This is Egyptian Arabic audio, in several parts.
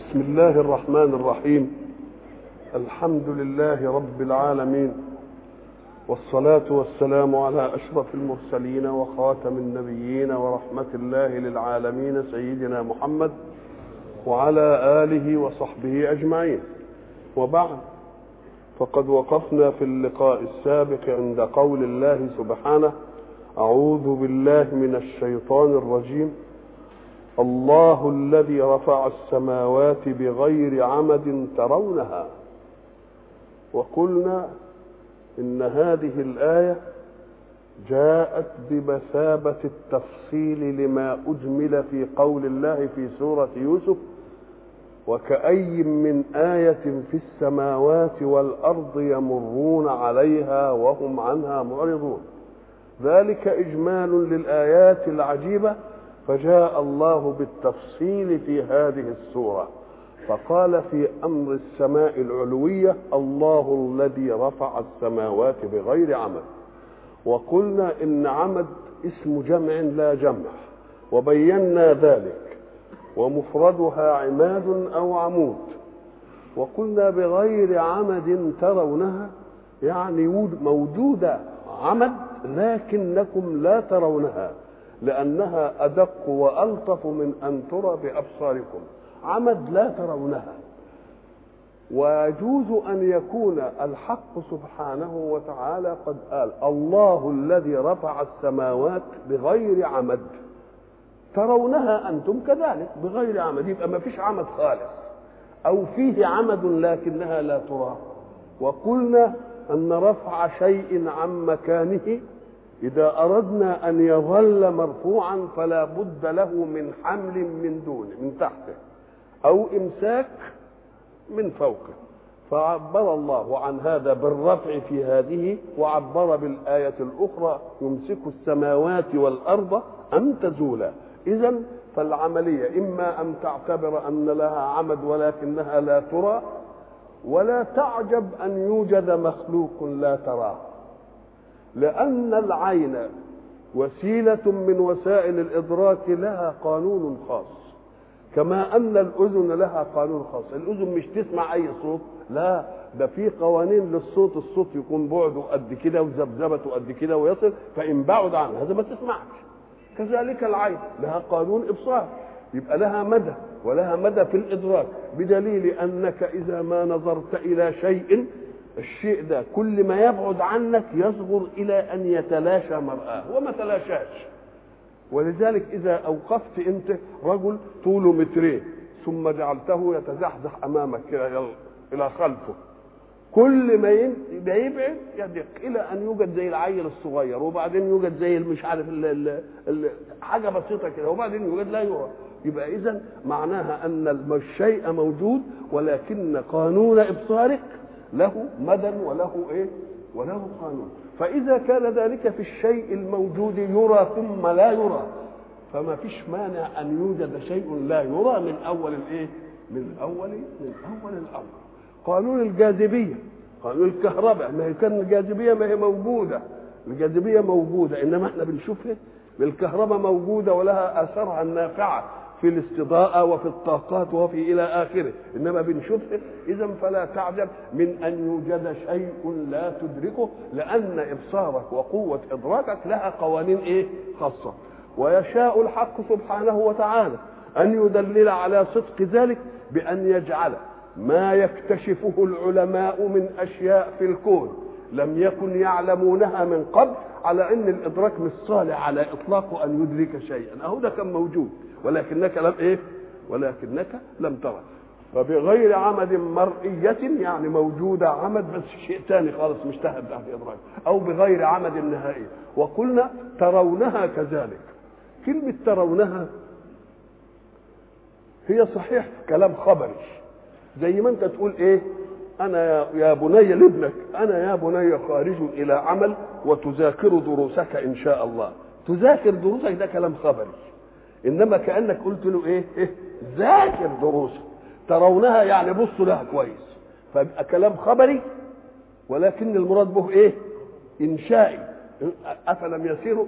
بسم الله الرحمن الرحيم الحمد لله رب العالمين والصلاة والسلام على أشرف المرسلين وخاتم النبيين ورحمة الله للعالمين سيدنا محمد وعلى آله وصحبه أجمعين وبعد فقد وقفنا في اللقاء السابق عند قول الله سبحانه أعوذ بالله من الشيطان الرجيم الله الذي رفع السماوات بغير عمد ترونها وقلنا ان هذه الايه جاءت بمثابه التفصيل لما اجمل في قول الله في سوره يوسف وكأي من آية في السماوات والأرض يمرون عليها وهم عنها معرضون ذلك إجمال للآيات العجيبة فجاء الله بالتفصيل في هذه السورة فقال في أمر السماء العلوية الله الذي رفع السماوات بغير عمد وقلنا إن عمد اسم جمع لا جمع وبينا ذلك ومفردها عماد أو عمود وقلنا بغير عمد ترونها يعني موجودة عمد لكنكم لا ترونها لأنها أدق وألطف من أن ترى بأبصاركم عمد لا ترونها ويجوز أن يكون الحق سبحانه وتعالى قد قال الله الذي رفع السماوات بغير عمد ترونها أنتم كذلك بغير عمد يبقى ما فيش عمد خالص أو فيه عمد لكنها لا ترى وقلنا أن رفع شيء عن مكانه إذا أردنا أن يظل مرفوعا فلا بد له من حمل من دونه من تحته أو إمساك من فوقه فعبر الله عن هذا بالرفع في هذه وعبر بالآية الأخرى يمسك السماوات والأرض أن تزولا إذا فالعملية إما أن تعتبر أن لها عمد ولكنها لا ترى ولا تعجب أن يوجد مخلوق لا تراه لأن العين وسيلة من وسائل الإدراك لها قانون خاص كما أن الأذن لها قانون خاص الأذن مش تسمع أي صوت لا ده في قوانين للصوت الصوت يكون بعده قد كده وذبذبته قد كده ويصل فإن بعد عن هذا ما تسمعش كذلك العين لها قانون إبصار يبقى لها مدى ولها مدى في الإدراك بدليل أنك إذا ما نظرت إلى شيء الشيء ده كل ما يبعد عنك يصغر الى ان يتلاشى مرآه وما تلاشاش ولذلك اذا اوقفت انت رجل طوله مترين ثم جعلته يتزحزح امامك كده الى خلفه كل ما يبعد يدق الى ان يوجد زي العيل الصغير وبعدين يوجد زي مش عارف ال ال ال حاجه بسيطه كده وبعدين يوجد لا يرى يبقى اذا معناها ان الشيء موجود ولكن قانون ابصارك له مدى وله ايه وله قانون فاذا كان ذلك في الشيء الموجود يرى ثم لا يرى فما فيش مانع ان يوجد شيء لا يرى من اول الايه من اول من اول الامر قانون الجاذبيه قانون الكهرباء ما هي كان الجاذبيه ما هي موجوده الجاذبيه موجوده انما احنا بنشوفها الكهرباء موجوده ولها اثارها النافعه في الاستضاءة وفي الطاقات وفي إلى آخره إنما بنشوفه إذا فلا تعجب من أن يوجد شيء لا تدركه لأن إبصارك وقوة إدراكك لها قوانين إيه خاصة ويشاء الحق سبحانه وتعالى أن يدلل على صدق ذلك بأن يجعل ما يكتشفه العلماء من أشياء في الكون لم يكن يعلمونها من قبل على أن الإدراك مش صالح على إطلاقه أن يدرك شيئا أهو ده كان موجود ولكنك لم ايه ولكنك لم ترى فبغير عمد مرئية يعني موجودة عمد بس شيء ثاني خالص مش تحت تحت إدراك أو بغير عمد نهائي وقلنا ترونها كذلك كلمة ترونها هي صحيح كلام خبري زي ما انت تقول ايه انا يا بني لابنك انا يا بني خارج الى عمل وتذاكر دروسك ان شاء الله تذاكر دروسك ده كلام خبري انما كانك قلت له ايه, إيه؟ ذاكر دروسك ترونها يعني بصوا لها كويس فيبقى كلام خبري ولكن المراد به ايه انشائي افلم يسيروا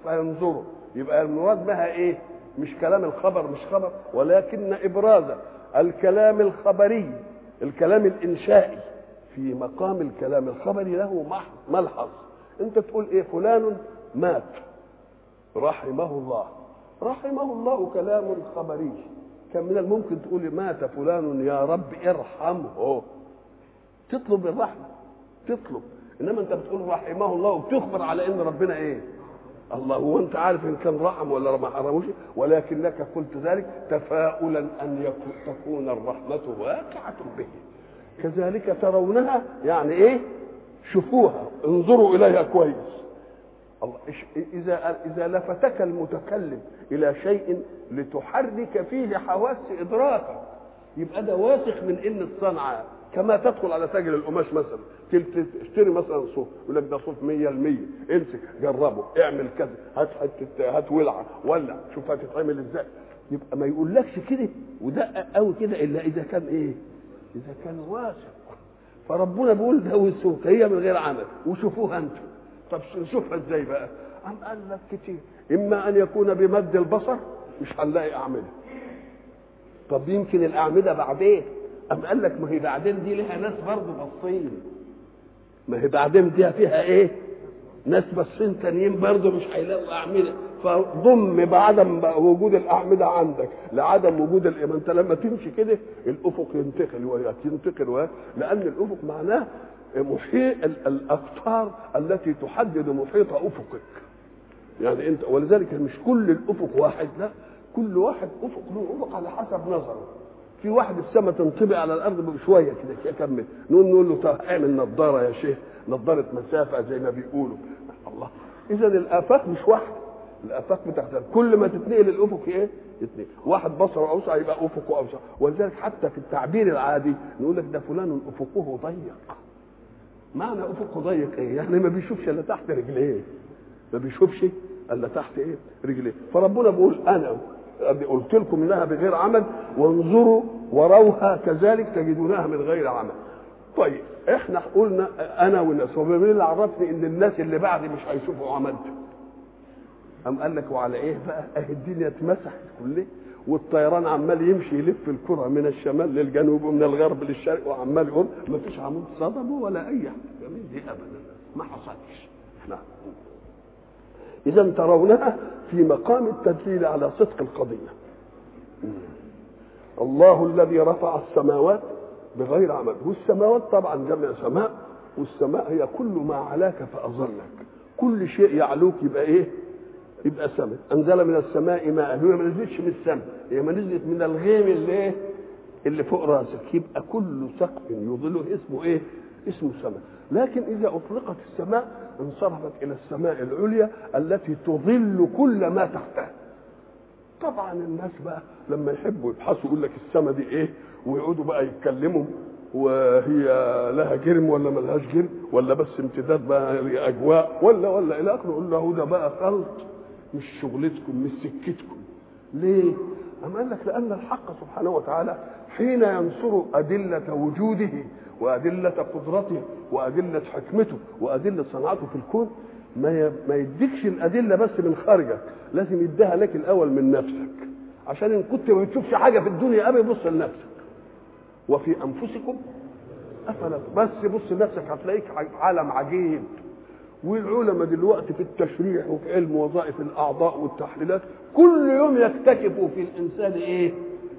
فينظروا يبقى المراد بها ايه مش كلام الخبر مش خبر ولكن ابراز الكلام الخبري الكلام الانشائي في مقام الكلام الخبري له ملحظ انت تقول ايه فلان مات رحمه الله رحمه الله كلام خبري كان من الممكن تقول مات فلان يا رب ارحمه تطلب الرحمه تطلب انما انت بتقول رحمه الله وبتخبر على ان ربنا ايه الله هو انت عارف ان كان رحم ولا ما حرموش ولكنك قلت ذلك تفاؤلا ان يكون تكون الرحمه واقعه به كذلك ترونها يعني ايه شوفوها انظروا اليها كويس الله اذا اذا لفتك المتكلم الى شيء لتحرك فيه حواس ادراكك يبقى ده واثق من ان الصنعه كما تدخل على تاجر القماش مثلا تشتري مثلا صوف يقول لك ده صوف 100% امسك جربه اعمل كذا هات حته هات ولعه ولع شوف هتتعمل ازاي يبقى ما يقولكش كده ودقق قوي كده الا اذا كان ايه؟ اذا كان واثق فربنا بيقول ده والسوق هي من غير عمل وشوفوها انتم طب نشوفها ازاي بقى؟ قام قال لك كتير اما ان يكون بمد البصر مش هنلاقي اعمده طب يمكن الاعمده بعدين قام قال لك ما هي بعدين دي لها ناس برضه باصين ما هي بعدين دي فيها ايه ناس باصين تانيين برضه مش هيلاقوا اعمده فضم بعدم وجود الاعمده عندك لعدم وجود ما انت لما تمشي كده الافق ينتقل وياك ينتقل وياك لان الافق معناه محيط الاقطار التي تحدد محيط افقك يعني انت ولذلك مش كل الافق واحد لا كل واحد افق له افق على حسب نظره في واحد السماء تنطبق على الارض بشويه كده كمل نقول نقول له طب اعمل نظاره يا شيخ نظاره مسافه زي ما بيقولوا الله اذا الافاق مش واحده الافاق بتختلف كل ما تتنقل الافق ايه يتنقل واحد بصره اوسع يبقى افقه اوسع ولذلك حتى في التعبير العادي نقول لك ده فلان افقه ضيق معنى افقه ضيق ايه يعني ما بيشوفش الا تحت رجليه ما بيشوفش الا تحت ايه رجليه فربنا بيقول انا قلت لكم انها بغير عمل وانظروا وروها كذلك تجدونها من غير عمل طيب احنا قلنا انا والناس هو مين اللي عرفني ان الناس اللي بعدي مش هيشوفوا عملت قام قال لك وعلى ايه بقى اهي الدنيا اتمسحت كلها والطيران عمال يمشي يلف الكره من الشمال للجنوب ومن الغرب للشرق وعمال يقول ما فيش عمود صدمه ولا اي حاجه من دي ابدا ما حصلش نعم اذا ترونها في مقام التدليل على صدق القضيه الله الذي رفع السماوات بغير عمد والسماوات طبعا جمع سماء والسماء هي كل ما علاك فاظلك كل شيء يعلوك يبقى ايه يبقى سماء انزل من السماء ماء هي ما نزلتش من السماء هي ما نزلت من الغيم اللي ايه اللي فوق راسك يبقى كل سقف يظله اسمه ايه اسمه سماء لكن اذا اطلقت السماء انصرفت الى السماء العليا التي تظل كل ما تحتها طبعا الناس بقى لما يحبوا يبحثوا يقول لك السماء دي ايه ويقعدوا بقى يتكلموا وهي لها جرم ولا ما لهاش جرم ولا بس امتداد بقى اجواء ولا ولا الى اخره يقول له ده بقى خلط مش شغلتكم مش سكتكم ليه؟ أم قال لك لأن الحق سبحانه وتعالى حين ينصر أدلة وجوده وأدلة قدرته وأدلة حكمته وأدلة صنعته في الكون ما ما يديكش الأدلة بس من خارجك لازم يديها لك الأول من نفسك عشان إن كنت ما بتشوفش حاجة في الدنيا أبدا بص لنفسك وفي أنفسكم أفلا بس بص لنفسك هتلاقيك عالم عجيب والعلماء دلوقتي في التشريح وفي علم وظائف الاعضاء والتحليلات كل يوم يكتشفوا في الانسان ايه؟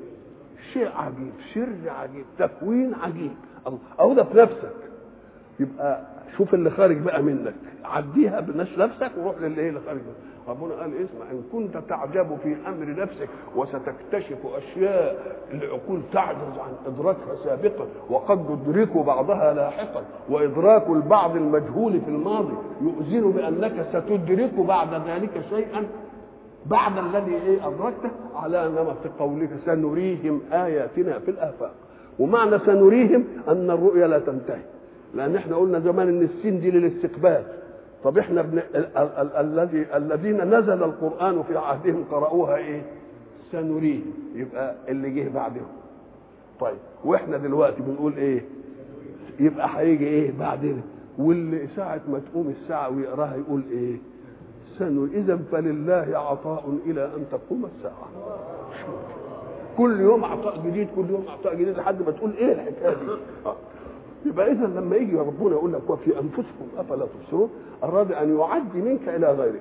شيء عجيب، سر عجيب، تكوين عجيب، اهو ده في نفسك. يبقى شوف اللي خارج بقى منك، عديها بنفس نفسك وروح للي ايه اللي خارج منك. ربنا قال اسمع ان كنت تعجب في امر نفسك وستكتشف اشياء العقول تعجز عن ادراكها سابقا وقد تدرك بعضها لاحقا وادراك البعض المجهول في الماضي يؤذن بانك ستدرك بعد ذلك شيئا بعد الذي ايه ادركته على انما في قولك سنريهم اياتنا في الافاق ومعنى سنريهم ان الرؤيا لا تنتهي لان احنا قلنا زمان ان السين دي للاستقبال طب احنا ابن الذي الذين نزل القران في عهدهم قرأوها ايه؟ سنريهم يبقى اللي جه بعدهم. طيب واحنا دلوقتي بنقول ايه؟ يبقى هيجي ايه بعدين؟ واللي ساعة ما تقوم الساعة ويقراها يقول ايه؟ سنر إذا فلله عطاء إلى أن تقوم الساعة. كل يوم عطاء جديد كل يوم عطاء جديد لحد ما تقول ايه الحكايه دي آه. يبقى اذا لما يجي ربنا يقول لك وفي انفسكم افلا تبصرون اراد ان يعدي منك الى غيرك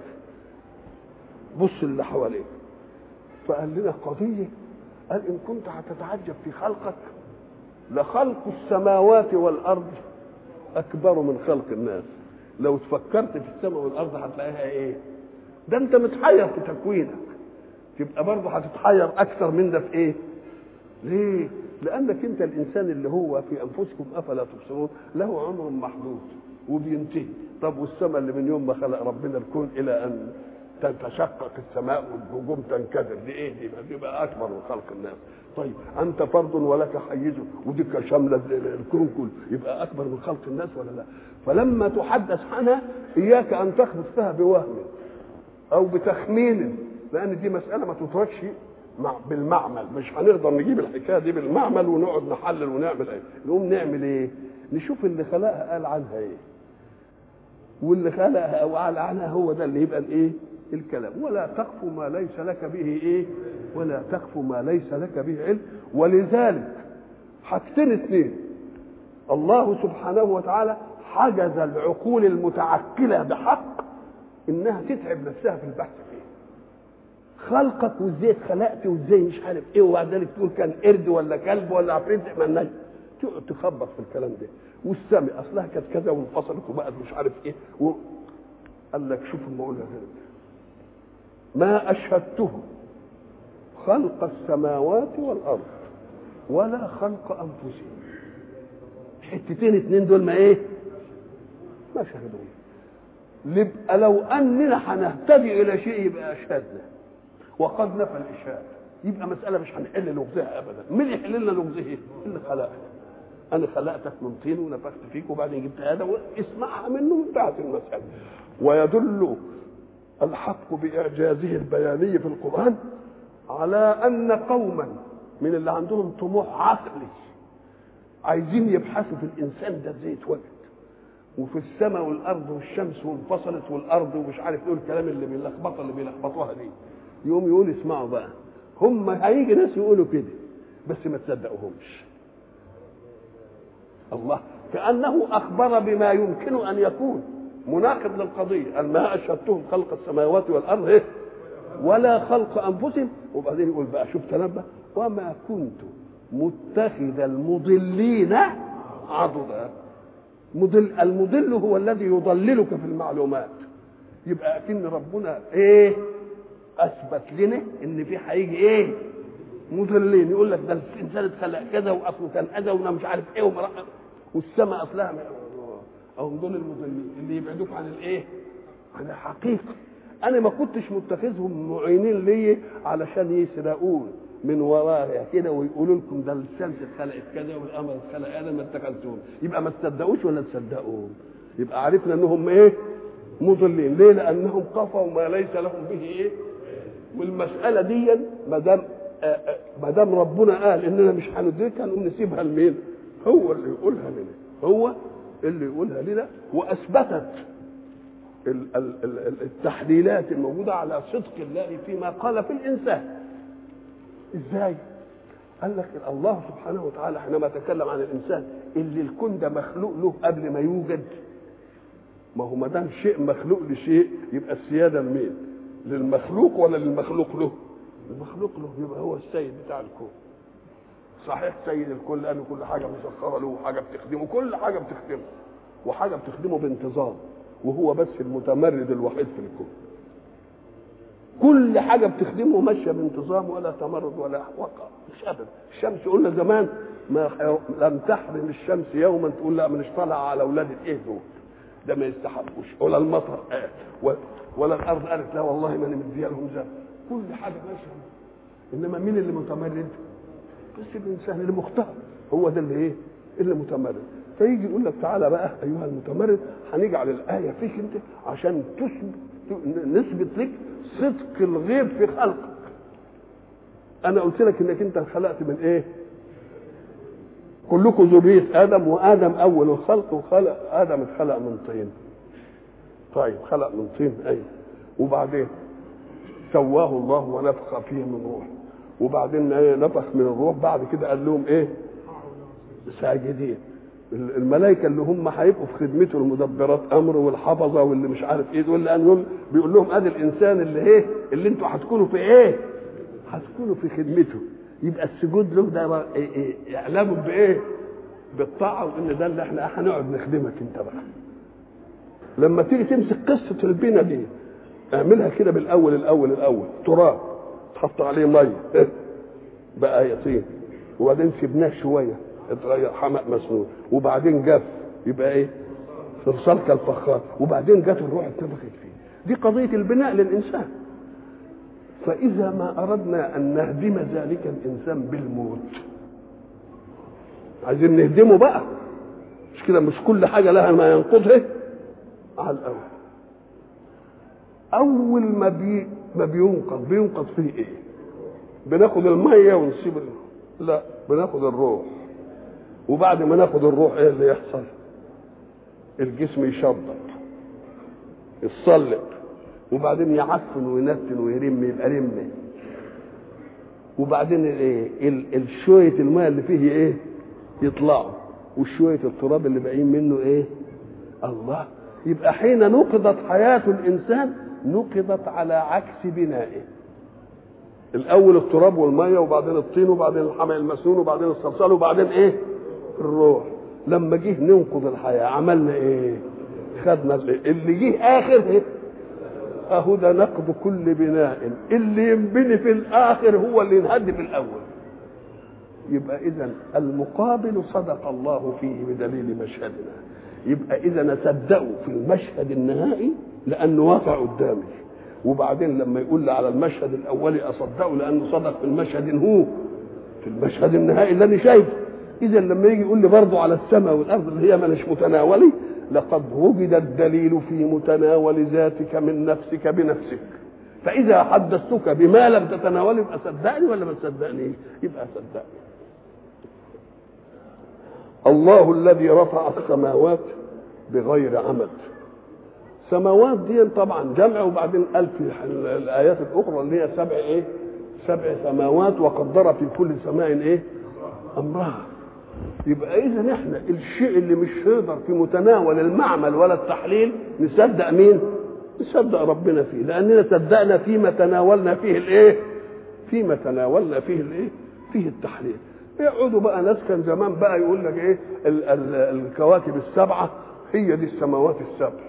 بص اللي حواليك فقال لنا قضيه قال ان كنت هتتعجب في خلقك لخلق السماوات والارض اكبر من خلق الناس لو تفكرت في السماء والارض هتلاقيها ايه ده انت متحير في تكوينك تبقى برضه هتتحير اكثر من ده في ايه ليه لانك انت الانسان اللي هو في انفسكم افلا تبصرون له عمر محدود وبينتهي طب والسماء اللي من يوم ما خلق ربنا الكون الى ان تتشقق السماء والنجوم تنكدر دي ايه دي دي بقى اكبر من خلق الناس طيب انت فرد ولك حيز ودي شامله الكون كله يبقى اكبر من خلق الناس ولا لا فلما تحدث عنها اياك ان تخبط فيها بوهم او بتخمين لان دي مساله ما تدركش مع بالمعمل مش هنقدر نجيب الحكايه دي بالمعمل ونقعد نحلل ونعمل ايه نقوم نعمل ايه نشوف اللي خلقها قال عنها ايه واللي خلقها وقال عنها هو ده اللي يبقى الايه الكلام ولا تقف ما ليس لك به ايه ولا تقف ما ليس لك به علم ولذلك حاجتين اثنين الله سبحانه وتعالى حجز العقول المتعقله بحق انها تتعب نفسها في البحث فيه خلقك وازاي اتخلقت وازاي مش عارف ايه وبعد ذلك تقول كان قرد ولا كلب ولا عفريت مالناش تقعد تخبط في الكلام ده والسمع اصلها كانت كذا وانفصلت وبقت مش عارف ايه و... قال لك شوف ما اقولها كده ما اشهدته خلق السماوات والارض ولا خلق انفسهم حتتين اتنين دول ما ايه ما شهدوه يبقى لو اننا هنهتدي الى شيء يبقى اشهدنا وقد نفى الاشهاد يبقى مساله مش هنحل لغزها ابدا مين يحل لنا لغزها اللي خلقنا انا خلقتك من طين ونفخت فيك وبعدين جبت ادم اسمعها منه وانتهت المساله ويدل الحق باعجازه البياني في القران على ان قوما من اللي عندهم طموح عقلي عايزين يبحثوا في الانسان ده ازاي اتوجد وفي السماء والارض والشمس وانفصلت والارض ومش عارف ايه الكلام اللي بيلخبطها اللي بيلخبطوها دي يقوم يقول اسمعوا بقى هم هيجي ناس يقولوا كده بس ما تصدقوهمش الله كانه اخبر بما يمكن ان يكون مناقض للقضيه قال ما اشهدتهم خلق السماوات والارض إيه؟ ولا خلق انفسهم وبعدين يقول بقى شوف تنبه وما كنت متخذ المضلين عضدا مضل المضل هو الذي يضللك في المعلومات يبقى اكن ربنا ايه اثبت لنا ان في هيجي ايه مضلين يقول لك ده الانسان اتخلق كذا واصله كان كذا وانا مش عارف ايه ومرأة والسماء اصلها او دول المضلين اللي يبعدوك عن الايه عن الحقيقه انا ما كنتش متخذهم معينين لي علشان يسرقون من ورايا كده ويقولوا لكم ده الشمس اتخلقت كذا والقمر اتخلق انا ما اتخذتهم يبقى ما تصدقوش ولا تصدقوهم يبقى عرفنا انهم ايه مضلين ليه لانهم قفوا ما ليس لهم به ايه والمساله دي ما دام ما دام ربنا قال اننا مش هندركها نقوم نسيبها لمين هو اللي يقولها لنا هو اللي يقولها لنا واثبتت التحليلات الموجوده على صدق الله فيما قال في الانسان ازاي قال لك الله سبحانه وتعالى حينما تكلم عن الانسان اللي الكون ده مخلوق له قبل ما يوجد ما هو ما دام شيء مخلوق لشيء يبقى السياده لمين للمخلوق ولا للمخلوق له المخلوق له يبقى هو السيد بتاع الكون صحيح سيد الكل لان كل حاجه مسخره له وحاجه بتخدمه كل حاجه بتخدمه وحاجه بتخدمه بانتظام وهو بس المتمرد الوحيد في الكون كل حاجه بتخدمه ماشيه بانتظام ولا تمرد ولا وقع مش ابدا الشمس قلنا زمان ما لم تحرم الشمس يوما تقول لا مش طالعه على اولاد ايه دول ده ما يستحقوش ولا المطر قال ولا الارض قالت لا والله ما انا مديها لهم زرع كل حاجه ماشيه انما مين اللي متمرد؟ بس الانسان اللي مختار هو ده اللي ايه؟ اللي متمرد فيجي يقول لك تعالى بقى ايها المتمرد هنجعل الايه فيك انت عشان تثبت نثبت لك صدق الغيب في خلقك انا قلت لك انك انت خلقت من ايه كلكم ذريه ادم وادم اول الخلق وخلق ادم اتخلق من طين طيب خلق من طين ايوه وبعدين سواه الله ونفخ فيه من روح وبعدين ايه نفخ من الروح بعد كده قال لهم ايه ساجدين الملائكه اللي هم هيبقوا في خدمته المدبرات امر والحفظه واللي مش عارف ايه دول لان بيقول لهم ادي الانسان اللي ايه اللي انتوا هتكونوا في ايه هتكونوا في خدمته يبقى السجود له ده إيه إيه اعلام بايه بالطاعه وان ده اللي احنا هنقعد نخدمك انت بقى لما تيجي تمسك قصه البنا دي اعملها كده بالاول الاول الاول تراب تحط عليه ميه بقى يطين وبعدين سيبناه شويه اتغير حمأ مسنون وبعدين جف يبقى ايه صلصال كالفخار وبعدين جت الروح اتنفخت فيه دي قضيه البناء للانسان فاذا ما اردنا ان نهدم ذلك الانسان بالموت عايزين نهدمه بقى مش كده مش كل حاجه لها ما ينقضها على الاول اول ما بي ما بينقض بينقض فيه ايه بناخد الميه ونسيب ال... لا بناخد الروح وبعد ما ناخد الروح ايه اللي يحصل الجسم يشبط يتصلب وبعدين يعفن وينتن ويرم يبقى رمه وبعدين الايه الشويه الماء اللي فيه ايه يطلعوا وشويه التراب اللي باقيين منه ايه الله يبقى حين نقضت حياه الانسان نقضت على عكس بنائه الاول التراب والميه وبعدين الطين وبعدين الحمى المسنون وبعدين الصلصال وبعدين ايه الروح لما جه ننقض الحياه عملنا ايه خدنا اللي جه اخر ايه اهو ده نقض كل بناء اللي ينبني في الاخر هو اللي ينهد في الاول يبقى اذا المقابل صدق الله فيه بدليل مشهدنا يبقى اذا نصدقه في المشهد النهائي لانه واقع قدامي وبعدين لما يقول لي على المشهد الاولي اصدقه لانه صدق في المشهد هو في المشهد النهائي اللي انا شايفه اذا لما يجي يقول لي برضه على السماء والارض اللي هي مش متناولي لقد وجد الدليل في متناول ذاتك من نفسك بنفسك فاذا حدثتك بما لم تتناول يبقى صدقني ولا ما تصدقني يبقى صدقني الله الذي رفع السماوات بغير عمد سماوات دي طبعا جمع وبعدين قال في الايات الاخرى اللي هي سبع ايه سبع سماوات وقدر في كل سماء ايه امرها يبقى اذا احنا الشيء اللي مش هيقدر في متناول المعمل ولا التحليل نصدق مين نصدق ربنا فيه لاننا صدقنا فيما تناولنا فيه الايه فيما تناولنا فيه الايه فيه التحليل يقعدوا بقى ناس كان زمان بقى يقول لك ايه ال- ال- الكواكب السبعه هي دي السماوات السبع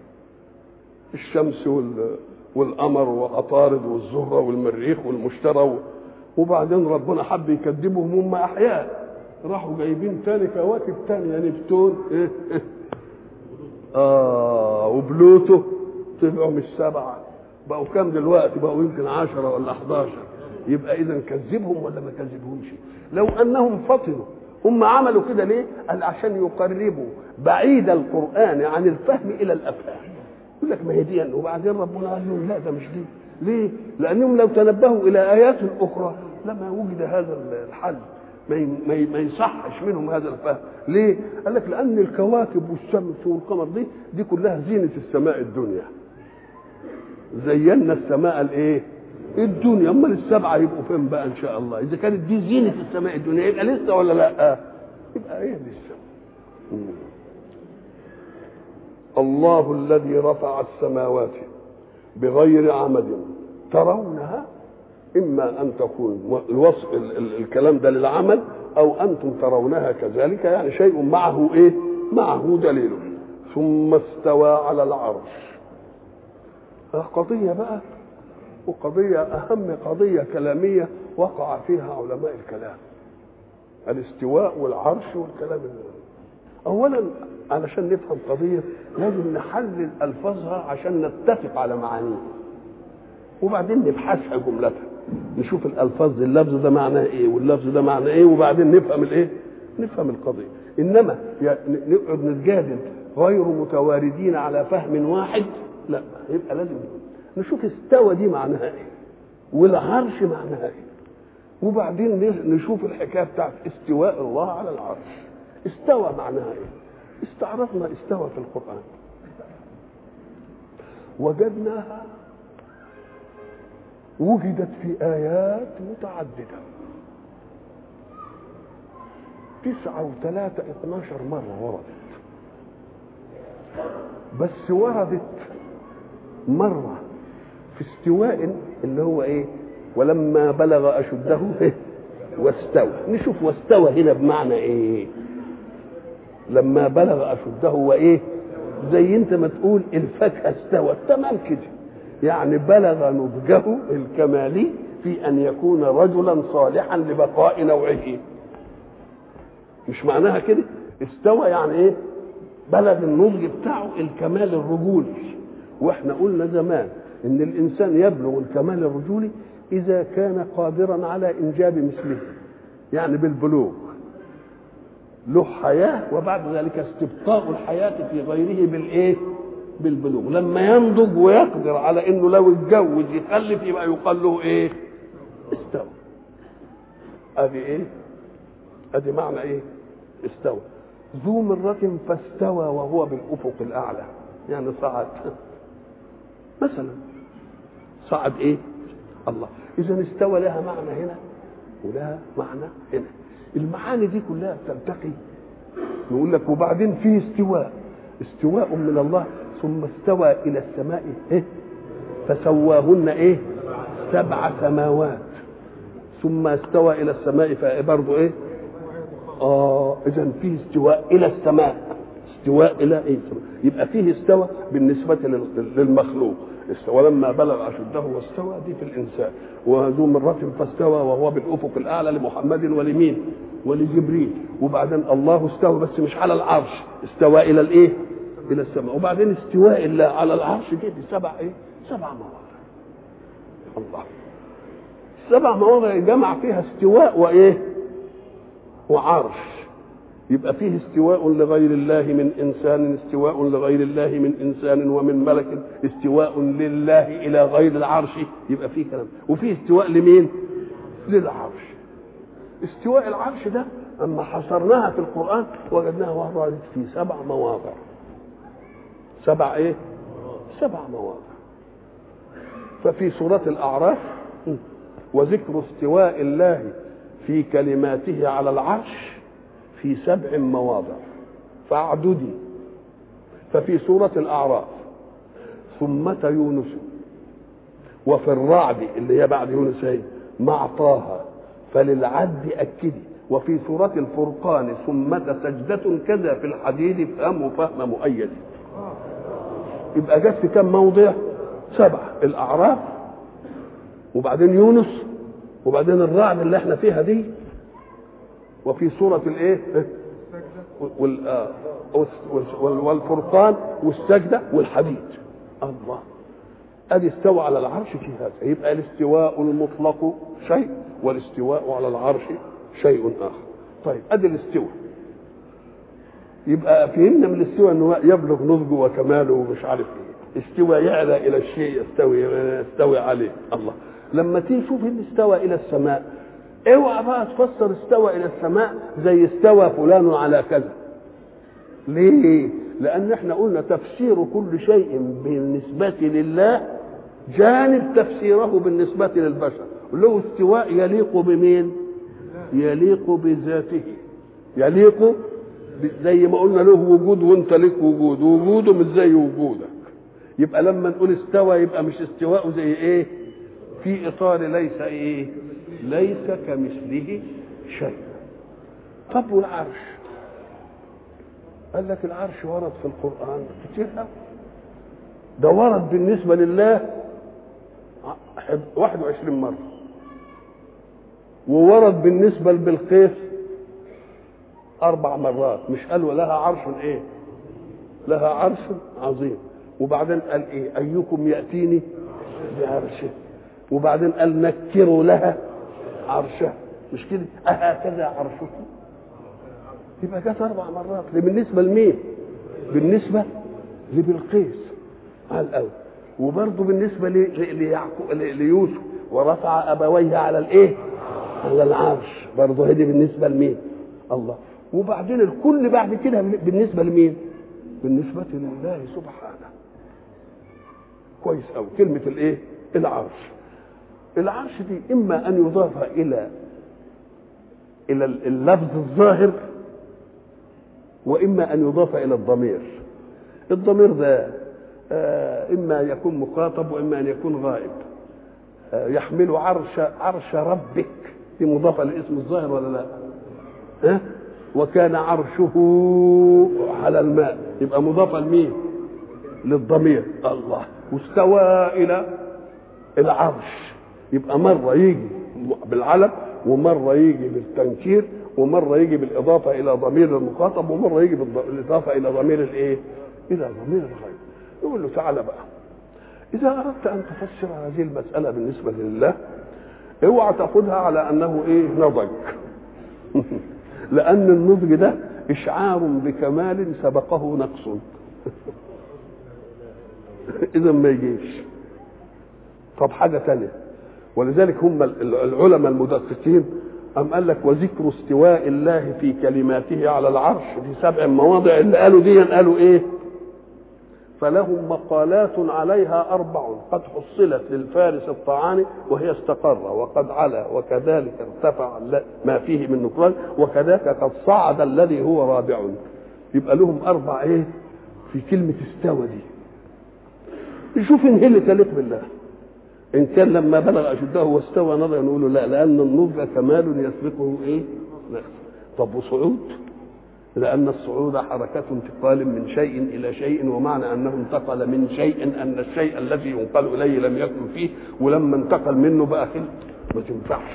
الشمس وال والقمر وعطارد والزهره والمريخ والمشتري وبعدين ربنا حب يكذبهم هم احياء راحوا جايبين تاني كواكب تانية نبتون ايه اه وبلوتو طلعوا مش سبعة بقوا كام دلوقتي بقوا يمكن عشرة ولا 11 يبقى اذا كذبهم ولا ما كذبهمش لو انهم فطنوا هم عملوا كده ليه قال عشان يقربوا بعيد القرآن عن الفهم إلى الأفهام يقول لك ما هي دي وبعدين ربنا قال لهم لا ده مش دي ليه؟ لأنهم لو تنبهوا إلى آيات أخرى لما وجد هذا الحل ما ما ما يصحش منهم هذا الفهم ليه؟ قال لك لأن الكواكب والشمس والقمر دي دي كلها زينة السماء الدنيا زينا السماء الايه؟ الدنيا امال السبعه يبقوا فين بقى ان شاء الله اذا كانت دي زينه السماء الدنيا يبقى لسه ولا لا يبقى ايه لسه الله الذي رفع السماوات بغير عمد ترونها اما ان تكون الوصف ال- ال- الكلام ده للعمل او انتم ترونها كذلك يعني شيء معه ايه معه دليل ثم استوى على العرش قضيه بقى وقضية أهم قضية كلامية وقع فيها علماء الكلام الاستواء والعرش والكلام اللي أولا علشان نفهم قضية لازم نحلل ألفاظها عشان نتفق على معانيها وبعدين نبحثها جملة نشوف الألفاظ دي اللفظ ده معناه إيه واللفظ ده معناه إيه وبعدين نفهم الإيه نفهم القضية إنما يا- ن- نقعد نتجادل غير متواردين على فهم واحد لا يبقى لازم نشوف استوى دي معناها ايه والعرش معناها ايه وبعدين ن- نشوف الحكايه بتاعت استواء الله على العرش استوى معناها ايه استعرضنا استوى في القران وجدناها وجدت في آيات متعددة تسعة وثلاثة اتناشر مرة وردت بس وردت مرة في استواء اللي هو ايه ولما بلغ أشده إيه؟ واستوى نشوف واستوى هنا بمعنى ايه لما بلغ أشده وإيه زي انت ما تقول الفاكهة استوت تمام كده يعني بلغ نضجه الكمالي في ان يكون رجلا صالحا لبقاء نوعه مش معناها كده استوى يعني ايه بلغ النضج بتاعه الكمال الرجولي واحنا قلنا زمان ان الانسان يبلغ الكمال الرجولي اذا كان قادرا على انجاب مثله يعني بالبلوغ له حياه وبعد ذلك استبقاء الحياه في غيره بالايه بالبلوغ لما ينضج ويقدر على انه لو اتجوز يخلف يبقى يقال له ايه استوى ادي ايه ادي معنى ايه استوى ذو مرة فاستوى وهو بالافق الاعلى يعني صعد مثلا صعد ايه الله اذا استوى لها معنى هنا ولها معنى هنا المعاني دي كلها تلتقي يقول لك وبعدين فيه استواء استواء من الله ثم استوى الى السماء إيه؟ فسواهن ايه سبع سماوات ثم استوى الى السماء فبرضه ايه اه اذا فيه استواء الى السماء استواء الى ايه السماء. يبقى فيه استوى بالنسبه للمخلوق استوى لما بلغ اشده واستوى دي في الانسان وذو مرة فاستوى وهو بالافق الاعلى لمحمد ولمين ولجبريل وبعدين الله استوى بس مش على العرش استوى الى الايه الى السماء وبعدين استواء الله على العرش دي سبع ايه سبع مواضع الله سبع مواضع جمع فيها استواء وايه وعرش يبقى فيه استواء لغير الله من انسان استواء لغير الله من انسان ومن ملك استواء لله الى غير العرش يبقى فيه كلام وفيه استواء لمين للعرش استواء العرش ده اما حصرناها في القران وجدناها وردت في سبع مواضع سبع ايه سبع مواضع ففي سورة الأعراف وذكر استواء الله في كلماته على العرش في سبع مواضع فاعددي ففي سورة الأعراف ثمة يونس وفي الرعد اللي هي بعد يونس هي مع طه فللعد أكدي وفي سورة الفرقان ثمة سجدة كذا في الحديد فهموا فهم مؤيد يبقى جت في كم موضع سبعة الأعراف وبعدين يونس وبعدين الرعد اللي احنا فيها دي وفي سورة الايه والفرقان والسجدة والحديد الله ادي استوى على العرش في هذا يبقى الاستواء المطلق شيء والاستواء على العرش شيء اخر طيب ادي الاستواء يبقى فهمنا من الاستواء انه يبلغ نضجه وكماله ومش عارف ايه استوى يعلى الى الشيء يستوي يستوي عليه الله لما تيجي تشوف ان استوى الى السماء اوعى بقى تفسر استوى الى السماء زي استوى فلان على كذا ليه لان احنا قلنا تفسير كل شيء بالنسبه لله جانب تفسيره بالنسبه للبشر له استواء يليق بمين يليق بذاته يليق زي ما قلنا له وجود وانت لك وجود وجوده مش زي وجودك يبقى لما نقول استوى يبقى مش استواء زي ايه في اطار ليس ايه ليس كمثله شيء طب والعرش قال لك العرش ورد في القرآن كتير قوي ده ورد بالنسبة لله 21 مرة وورد بالنسبة لبلقيس أربع مرات مش قالوا لها عرش إيه؟ لها عرش عظيم وبعدين قال إيه؟ أيكم يأتيني بعرشه وبعدين قال نكروا لها عرشها مش كده أهكذا عرشكم يبقى جت أربع مرات بالنسبة لمين؟ بالنسبة لبلقيس على الأول وبرضه بالنسبة ليعقوب ليوسف ورفع أبويه على الإيه؟ على العرش برضه هدي بالنسبة لمين؟ الله وبعدين الكل بعد كده بالنسبة لمين؟ بالنسبة لله سبحانه كويس أوي كلمة الإيه؟ العرش العرش دي اما ان يضاف الى الى اللفظ الظاهر واما ان يضاف الى الضمير الضمير ده آه اما يكون مخاطب واما ان يكون غائب آه يحمل عرش عرش ربك دي مضافه للاسم الظاهر ولا لا ها أه؟ وكان عرشه على الماء يبقى مضافه لمين للضمير الله واستوى الى العرش يبقى مره يجي بالعلم ومره يجي بالتنكير ومره يجي بالاضافه الى ضمير المخاطب ومره يجي بالاضافه الى ضمير الايه الى ضمير الغيب يقول له تعالى بقى اذا اردت ان تفسر هذه المساله بالنسبه لله اوعى تاخذها على انه ايه نضج لان النضج ده اشعار بكمال سبقه نقص اذا ما يجيش طب حاجه ثانيه ولذلك هم العلماء المدققين أم قال لك وذكر استواء الله في كلماته على العرش في سبع مواضع اللي قالوا دي قالوا ايه فلهم مقالات عليها أربع قد حصلت للفارس الطعان وهي استقر وقد علا وكذلك ارتفع ما فيه من نكران وكذاك قد صعد الذي هو رابع يبقى لهم أربع إيه في كلمة استوى دي نشوف إن هي اللي تليق بالله إن كان لما بلغ أشده واستوى نظر نقول له لا لأن النضج كمال يسبقه إيه نقص طب وصعود لأن الصعود حركة انتقال من شيء إلى شيء ومعنى أنه انتقل من شيء أن الشيء الذي ينقل إليه لم يكن فيه ولما انتقل منه بقى خل ما تنفعش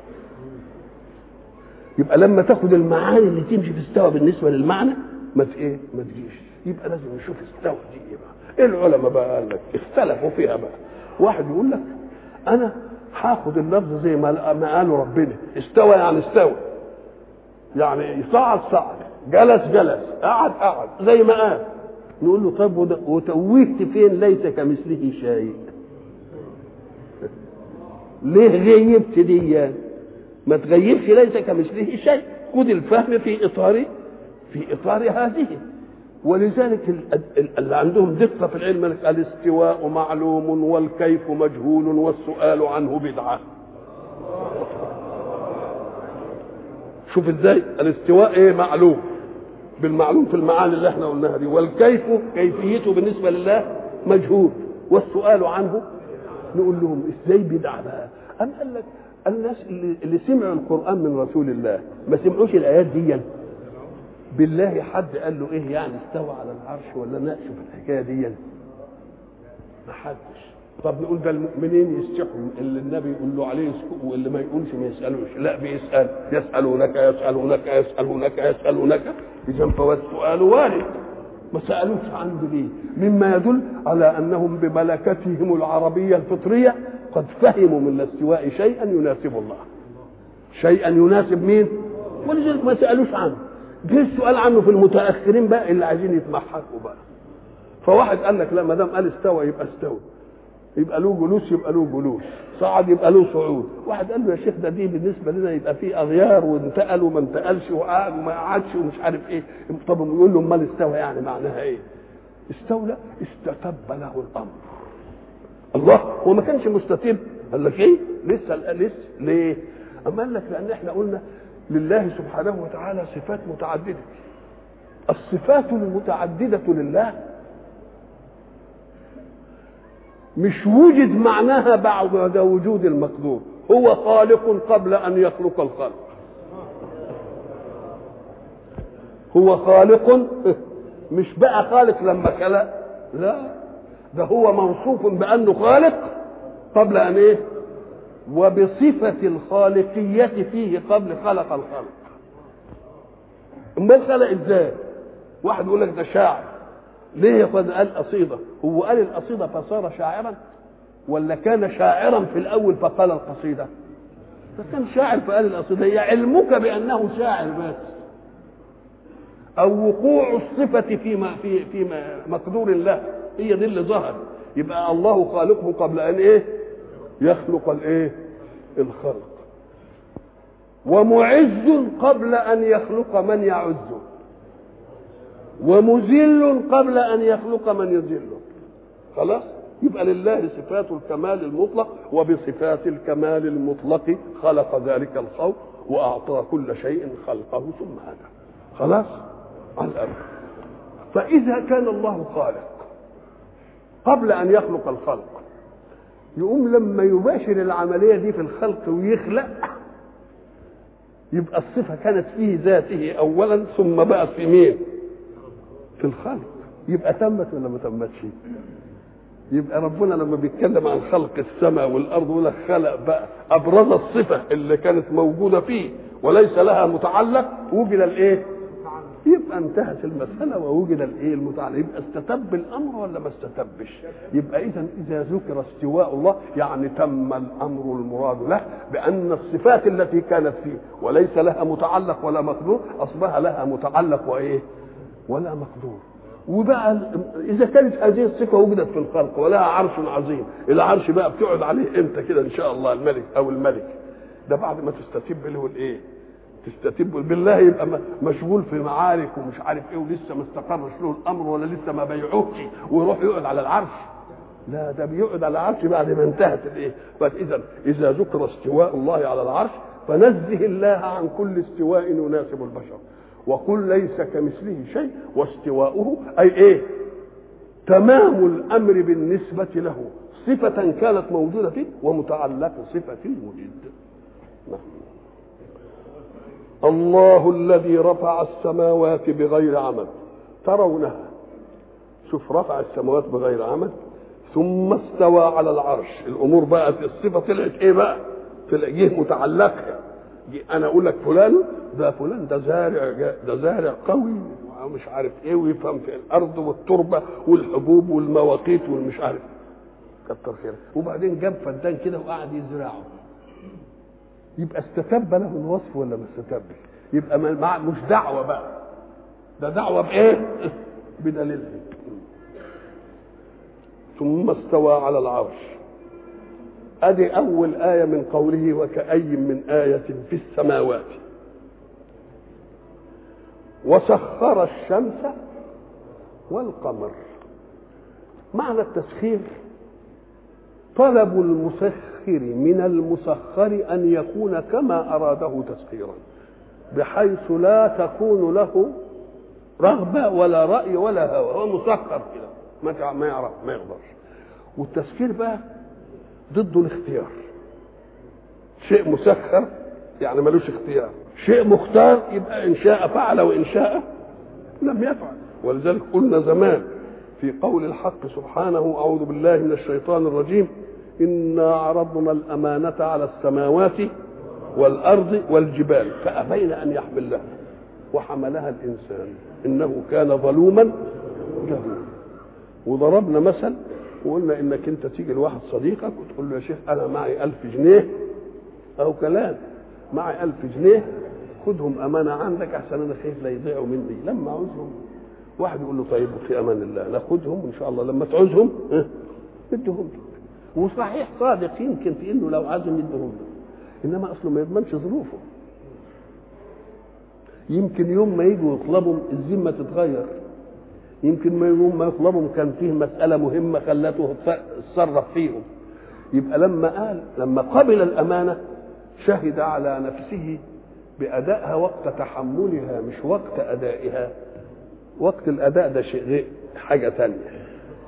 يبقى لما تاخد المعاني اللي تمشي في استوى بالنسبة للمعنى ما ايه ما تجيش يبقى لازم نشوف استوى دي ايه بقى ايه العلماء بقى قال لك اختلفوا فيها بقى واحد يقول لك انا هاخد اللفظ زي ما ما قالوا ربنا استوى يعني استوى يعني صعد صعد جلس جلس قعد قعد زي ما قال نقول له طب وتوهت فين ليس كمثله شيء ليه غيبت دي يعني؟ ما تغيبش ليس كمثله شيء خد الفهم في اطار في اطار هذه ولذلك اللي عندهم دقه في العلم الاستواء معلوم والكيف مجهول والسؤال عنه بدعه شوف ازاي الاستواء ايه معلوم بالمعلوم في المعاني اللي احنا قلناها دي والكيف كيفيته بالنسبه لله مجهول والسؤال عنه نقول لهم ازاي بدعه بقى أم قال لك الناس اللي, اللي سمعوا القران من رسول الله ما سمعوش الايات دي بالله حد قال له ايه يعني استوى على العرش ولا ناقشه في الحكايه دي ما حدش طب نقول ده المؤمنين يستحوا اللي النبي يقول له عليه يسكوا واللي ما يقولش ما يسالوش لا بيسال يسالونك يسالونك يسالونك يسالونك اذا فهو السؤال وارد ما سالوش عنده ليه مما يدل على انهم بملكتهم العربيه الفطريه قد فهموا من الاستواء شيئا يناسب الله شيئا يناسب مين ولذلك ما سالوش عنه جه السؤال عنه في المتاخرين بقى اللي عايزين يتمحكوا بقى فواحد قال لك لا ما دام قال استوى يبقى استوى يبقى له جلوس يبقى له جلوس صعد يبقى له صعود واحد قال له يا شيخ ده دي بالنسبه لنا يبقى فيه اغيار وانتقل وما انتقلش وقعد وما قعدش ومش عارف ايه طب يقول له امال استوى يعني معناها ايه استولى استتب له الامر الله هو ما كانش مستتب قال لك ايه لسه لسه ليه اما قال لك لان احنا قلنا لله سبحانه وتعالى صفات متعدده الصفات المتعدده لله مش وجد معناها بعد وجود المقدور هو خالق قبل ان يخلق الخلق هو خالق مش بقى خالق لما خلق لا ده هو موصوف بانه خالق قبل ان ايه وبصفة الخالقية فيه قبل خلق الخلق امال خلق ازاي واحد يقول لك ده شاعر ليه قد قال قصيدة هو قال القصيدة فصار شاعرا ولا كان شاعرا في الأول فقال القصيدة فكان شاعر فقال القصيدة هي علمك بأنه شاعر بس أو وقوع الصفة فيما في في مقدور الله هي دي اللي ظهر يبقى الله خالقه قبل أن إيه يخلق الإيه الخلق ومعز قبل أن يخلق من يعزه ومذل قبل ان يخلق من يذله خلاص يبقى لله صفات الكمال المطلق وبصفات الكمال المطلق خلق ذلك الخلق واعطى كل شيء خلقه ثم هدى خلاص على الأمر فإذا كان الله خالق قبل أن يخلق الخلق يقوم لما يباشر العملية دي في الخلق ويخلق يبقى الصفة كانت فيه ذاته أولا ثم بقت في مين؟ في الخلق يبقى تمت ولا ما تمتش؟ يبقى ربنا لما بيتكلم عن خلق السماء والارض يقول لك خلق بقى ابرز الصفه اللي كانت موجوده فيه وليس لها متعلق وجد الايه؟ يبقى انتهت المساله ووجد الايه المتعلق يبقى استتب الامر ولا ما استتبش يبقى اذا اذا ذكر استواء الله يعني تم الامر المراد له بان الصفات التي كانت فيه وليس لها متعلق ولا مقدور اصبح لها متعلق وايه ولا مقدور وبقى اذا كانت هذه الصفه وجدت في الخلق ولها عرش عظيم العرش بقى بتقعد عليه امتى كده ان شاء الله الملك او الملك ده بعد ما تستتب له الايه تستتب بالله يبقى مشغول في معارك ومش عارف ايه ولسه ما استقرش له الامر ولا لسه ما بيعوهش ويروح يقعد على العرش لا ده بيقعد على العرش بعد ما انتهت الايه فاذا اذا ذكر استواء الله على العرش فنزه الله عن كل استواء يناسب البشر وقل ليس كمثله شيء واستواؤه اي ايه تمام الامر بالنسبه له صفه كانت موجوده فيه ومتعلق صفه وجد نعم الله الذي رفع السماوات بغير عمد ترونها شوف رفع السماوات بغير عمد ثم استوى على العرش الامور بقى الصفه طلعت ايه بقى طلع جه متعلقها انا اقول لك فلان ده فلان ده زارع ده زارع قوي ومش عارف ايه ويفهم في الارض والتربه والحبوب والمواقيت والمش عارف كتر خيره وبعدين جاب فدان كده وقعد يزرعه يبقى استتب له الوصف ولا ما استتبش يبقى مش دعوه بقى ده دعوه بايه بدليلها ثم استوى على العرش ادي اول ايه من قوله وكأي من ايه في السماوات وسخر الشمس والقمر معنى التسخير طلب المسخر من المسخر ان يكون كما اراده تسخيرا بحيث لا تكون له رغبه ولا راي ولا هوى هو مسخر كده ما ما يعرف ما يقدرش والتسخير بقى ضده الاختيار شيء مسخر يعني ملوش اختيار شيء مختار يبقى ان شاء فعل وان شاء لم يفعل ولذلك قلنا زمان في قول الحق سبحانه اعوذ بالله من الشيطان الرجيم انا عرضنا الامانه على السماوات والارض والجبال فابين ان يحملنها وحملها الانسان انه كان ظلوما جهولا وضربنا مثل وقلنا انك انت تيجي لواحد صديقك وتقول له يا شيخ انا معي ألف جنيه او كلام معي ألف جنيه خدهم امانه عندك احسن انا خايف لا يضيعوا مني لما عاوزهم واحد يقول له طيب في امان الله ناخدهم ان شاء الله لما تعوزهم اه ادهم وصحيح صادق يمكن في انه لو عايزهم يدهم له انما اصله ما يضمنش ظروفه يمكن يوم ما يجوا يطلبوا الذمه تتغير يمكن ما يوم ما يطلبهم كان فيه مسألة مهمة خلته اتصرف فيهم يبقى لما قال لما قبل الأمانة شهد على نفسه بأدائها وقت تحملها مش وقت أدائها وقت الأداء ده شيء حاجة تانية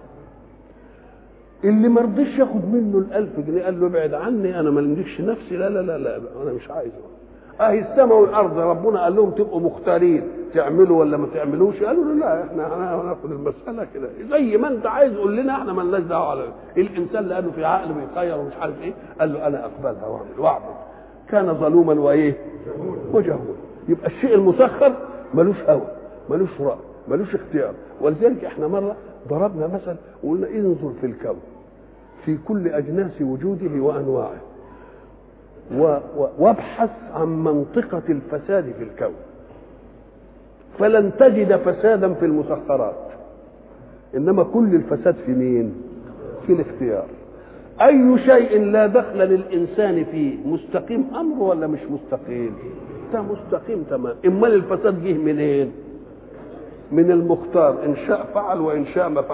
اللي ما رضيش ياخد منه الألف جنيه قال له ابعد عني أنا ما لملكش نفسي لا لا لا لا أنا مش عايزه اهي السماء والارض ربنا قال لهم تبقوا مختارين تعملوا ولا ما تعملوش قالوا له لا احنا هناخد المساله كده زي ما انت عايز قول لنا احنا ما لناش دعوه على الانسان اللي قالوا في عقل بيخير ومش عارف ايه قال له انا اقبلها واعمل واعبد كان ظلوما وايه وجهولا يبقى الشيء المسخر ملوش هوى ملوش راي ملوش اختيار ولذلك احنا مره ضربنا مثل وقلنا انظر في الكون في كل اجناس وجوده وانواعه وابحث عن منطقة الفساد في الكون فلن تجد فسادا في المسخرات إنما كل الفساد في مين؟ في الاختيار أي شيء لا دخل للإنسان فيه مستقيم أمره ولا مش مستقيم؟ ده مستقيم تمام أمال الفساد جه منين؟ من المختار إن شاء فعل وإن شاء ما فعل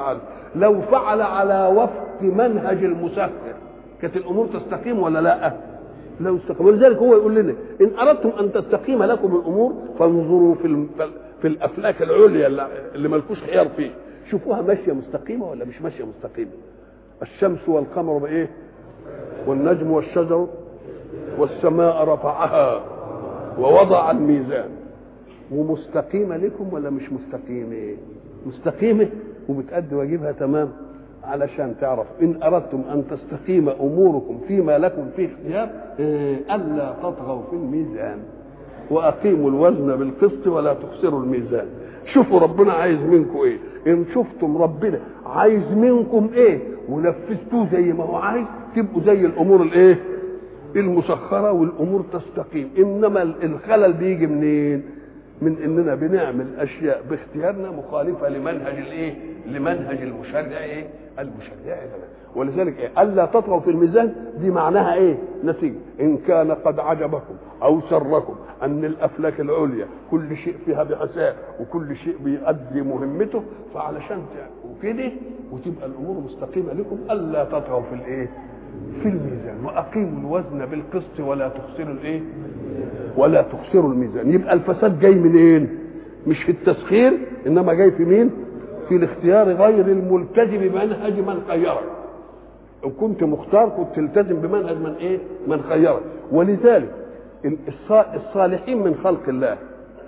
لو فعل على وفق منهج المسخر كانت الامور تستقيم ولا لا لو استقيم ولذلك هو يقول لنا ان اردتم ان تستقيم لكم الامور فانظروا في الم... في الافلاك العليا اللي, اللي ملكوش خيار فيه شوفوها ماشيه مستقيمه ولا مش ماشيه مستقيمه الشمس والقمر بايه والنجم والشجر والسماء رفعها ووضع الميزان ومستقيمه لكم ولا مش مستقيمه مستقيمه وبتأدي واجبها تمام علشان تعرف ان اردتم ان تستقيم اموركم فيما لكم فيه اختيار إيه الا تطغوا في الميزان واقيموا الوزن بالقسط ولا تخسروا الميزان شوفوا ربنا عايز منكم ايه ان شفتم ربنا عايز منكم ايه ونفذتوه زي ما هو عايز تبقوا زي الامور الايه المسخره والامور تستقيم انما الخلل بيجي منين من اننا بنعمل اشياء باختيارنا مخالفه لمنهج الايه لمنهج المشرع ايه المشرع لنا ولذلك إيه؟ الا تطغوا في الميزان دي معناها ايه نتيجه ان كان قد عجبكم او سركم ان الافلاك العليا كل شيء فيها بحساب وكل شيء بيؤدي مهمته فعلشان وكده وتبقى الامور مستقيمه لكم الا تطغوا في الايه في الميزان واقيموا الوزن بالقسط ولا تخسروا الايه ولا تخسروا الميزان يبقى الفساد جاي منين مش في التسخير انما جاي في مين في الاختيار غير الملتزم بمنهج من خيرك ان كنت مختار كنت تلتزم بمنهج من ايه من خيرك ولذلك الصالحين من خلق الله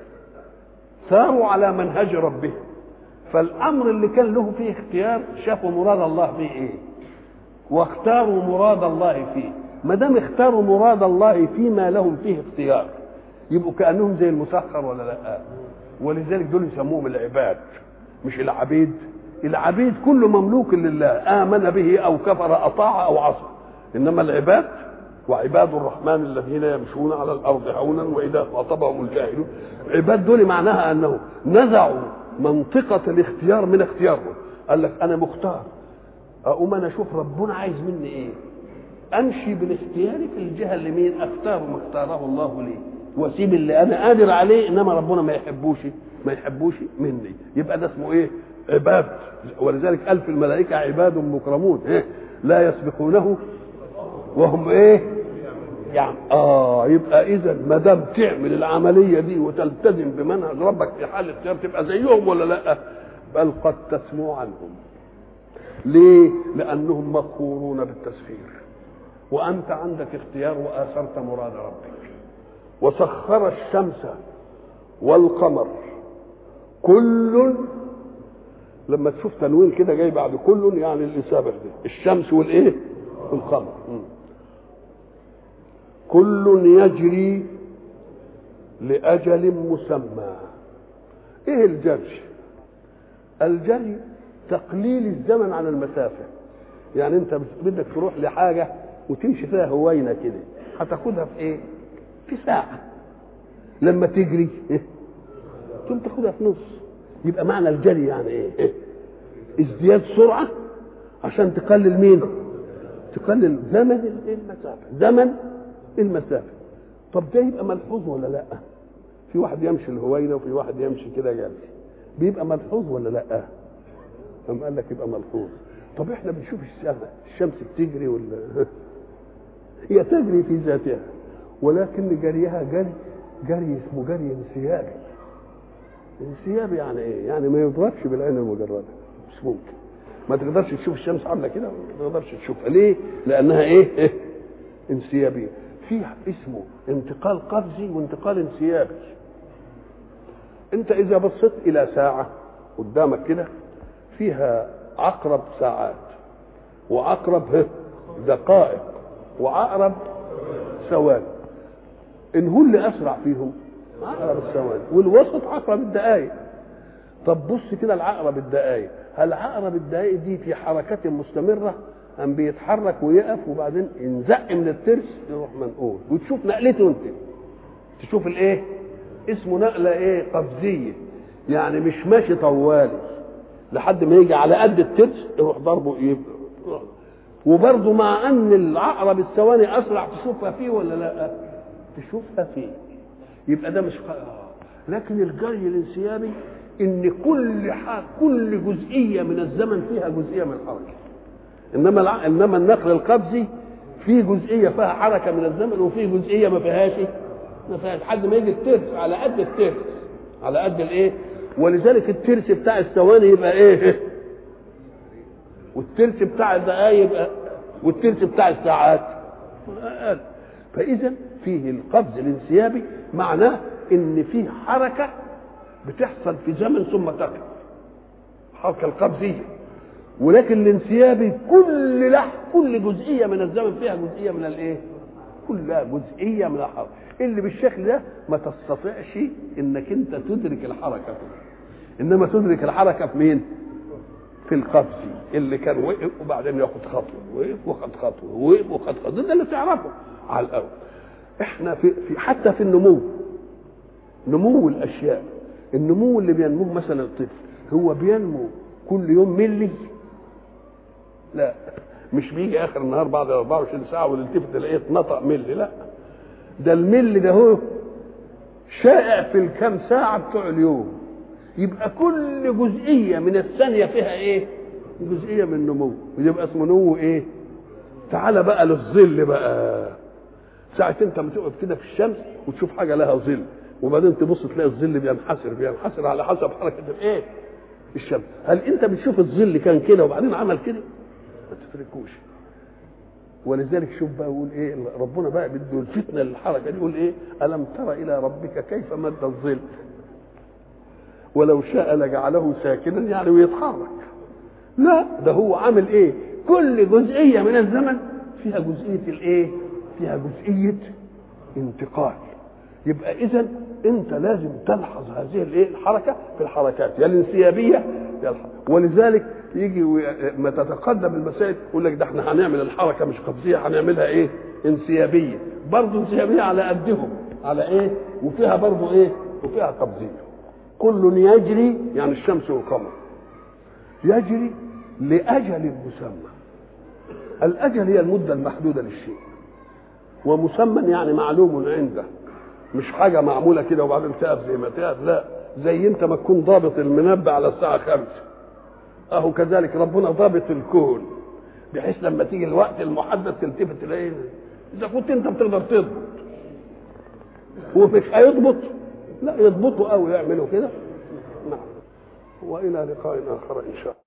ساروا على منهج ربهم فالامر اللي كان له فيه اختيار شافوا مراد الله فيه ايه واختاروا مراد الله فيه ما دام اختاروا مراد الله فيما لهم فيه اختيار يبقوا كانهم زي المسخر ولا لا ولذلك دول يسموهم العباد مش العبيد العبيد كله مملوك لله امن به او كفر اطاع او عصى انما العباد وعباد الرحمن الذين يمشون على الارض هونا واذا خاطبهم الجاهلون عباد دول معناها انه نزعوا منطقه الاختيار من اختيارهم قال لك انا مختار اقوم انا اشوف ربنا عايز مني ايه امشي بالاختيار في الجهه اللي مين اختار ما اختاره الله لي واسيب اللي انا قادر عليه انما ربنا ما يحبوش ما يحبوش مني يبقى ده اسمه ايه عباد ولذلك قال في الملائكه عباد مكرمون إيه؟ لا يسبقونه وهم ايه يعني اه يبقى اذا ما دام تعمل العمليه دي وتلتزم بمنهج ربك في حال اختيار تبقى زيهم ولا لا بل قد تسمو عنهم ليه لانهم مقهورون بالتسخير وانت عندك اختيار واثرت مراد ربك وسخر الشمس والقمر كل لما تشوف تنوين كده جاي بعد كل يعني اللي سابق ده الشمس والايه والقمر كل يجري لاجل مسمى ايه الجري الجري تقليل الزمن عن المسافه يعني انت بدك تروح لحاجه وتمشي فيها هوينه كده هتاخدها في ايه في ساعه لما تجري إيه؟ تقوم تاخدها في نص يبقى معنى الجري يعني ايه, إيه؟ ازدياد سرعه عشان تقلل مين تقلل زمن المسافه زمن المسافه طب ده يبقى ملحوظ ولا لا في واحد يمشي الهوينه وفي واحد يمشي كده جري بيبقى ملحوظ ولا لا قام قال لك يبقى ملحوظ طب احنا بنشوف السماء الشمس بتجري ولا هي تجري في ذاتها ولكن جريها جري جري اسمه جري انسيابي انسيابي يعني ايه؟ يعني ما يضربش بالعين المجرده مش ممكن ما تقدرش تشوف الشمس عامله كده ما تقدرش تشوفها ليه؟ لانها ايه؟ إيه؟ انسيابيه في اسمه انتقال قفزي وانتقال انسيابي انت اذا بصيت الى ساعه قدامك كده فيها عقرب ساعات وعقرب دقائق وعقرب ثواني ان هو اللي اسرع فيهم عقرب الثواني والوسط عقرب الدقائق طب بص كده العقرب الدقائق هل عقرب الدقائق دي في حركة مستمرة أم بيتحرك ويقف وبعدين ينزق من الترس يروح منقول وتشوف نقلته انت تشوف الايه اسمه نقلة ايه قفزية يعني مش ماشي طوالي لحد ما يجي على قد الترس يروح ضربه يبقى وبرضه مع ان العقرب الثواني اسرع تشوفها فيه ولا لا تشوفها فيه يبقى ده مش لكن الجري الانسيابي ان كل حاجة كل جزئيه من الزمن فيها جزئيه من الحركه انما الع... انما النقل القبضي في جزئيه فيها حركه من الزمن وفي جزئيه ما فيهاش ما فيهاش حد ما يجي الترس على قد الترس على قد الايه ولذلك الترس بتاع الثواني يبقى ايه والترس بتاع الدقايق يبقى والترس بتاع الساعات أقل. فاذا فيه القبض الانسيابي معناه ان فيه حركه بتحصل في زمن ثم تقف الحركه القبضيه ولكن الانسيابي كل لح كل جزئيه من الزمن فيها جزئيه من الايه كلها جزئيه من الحركه اللي بالشكل ده ما تستطيعش انك انت تدرك الحركه انما تدرك الحركه في مين في القفز اللي كان وقف وبعدين ياخد خطوه وقف وخد خطوه وقف وخد خطوه ده اللي تعرفه على الاول احنا في, في حتى في النمو نمو الاشياء النمو اللي بينموه مثلا الطفل هو بينمو كل يوم ملي لا مش بيجي اخر النهار بعد 24 ساعه والتفت تلاقيه اتنطق ملي لا ده الملي ده هو شائع في الكام ساعه بتوع اليوم يبقى كل جزئيه من الثانيه فيها ايه جزئيه من نمو يبقى اسمه نمو ايه تعال بقى للظل بقى ساعة انت ما تقف كده في الشمس وتشوف حاجه لها ظل وبعدين تبص تلاقي الظل بينحسر بينحسر على حسب حركه الايه الشمس هل انت بتشوف الظل كان كده وبعدين عمل كده ما تفرقوش ولذلك شوف بقى يقول ايه ربنا بقى بده الفتنه للحركه دي يقول ايه الم تر الى ربك كيف مد الظل ولو شاء لجعله ساكنا يعني ويتحرك لا ده هو عامل ايه كل جزئيه من الزمن فيها جزئيه الايه فيها جزئيه انتقال يبقى اذا انت لازم تلحظ هذه الايه الحركه في الحركات يا الانسيابيه يا الحركة. ولذلك يجي ما تتقدم المسائل يقول لك ده احنا هنعمل الحركه مش قبضيه هنعملها ايه انسيابيه برضه انسيابيه على قدهم على ايه وفيها برضه ايه وفيها قبضيه كل يجري يعني الشمس والقمر يجري لاجل مسمى الاجل هي المده المحدوده للشيء ومسمى يعني معلوم عنده مش حاجة معمولة كده وبعدين تقف زي ما تقف لا زي انت ما تكون ضابط المنبه على الساعة خمسة اهو كذلك ربنا ضابط الكون بحيث لما تيجي الوقت المحدد تلتفت تلاقيه اذا كنت انت بتقدر تضبط ومش هيضبط لا يضبطوا قوي يعملوا كده نعم والى لقاء اخر ان شاء الله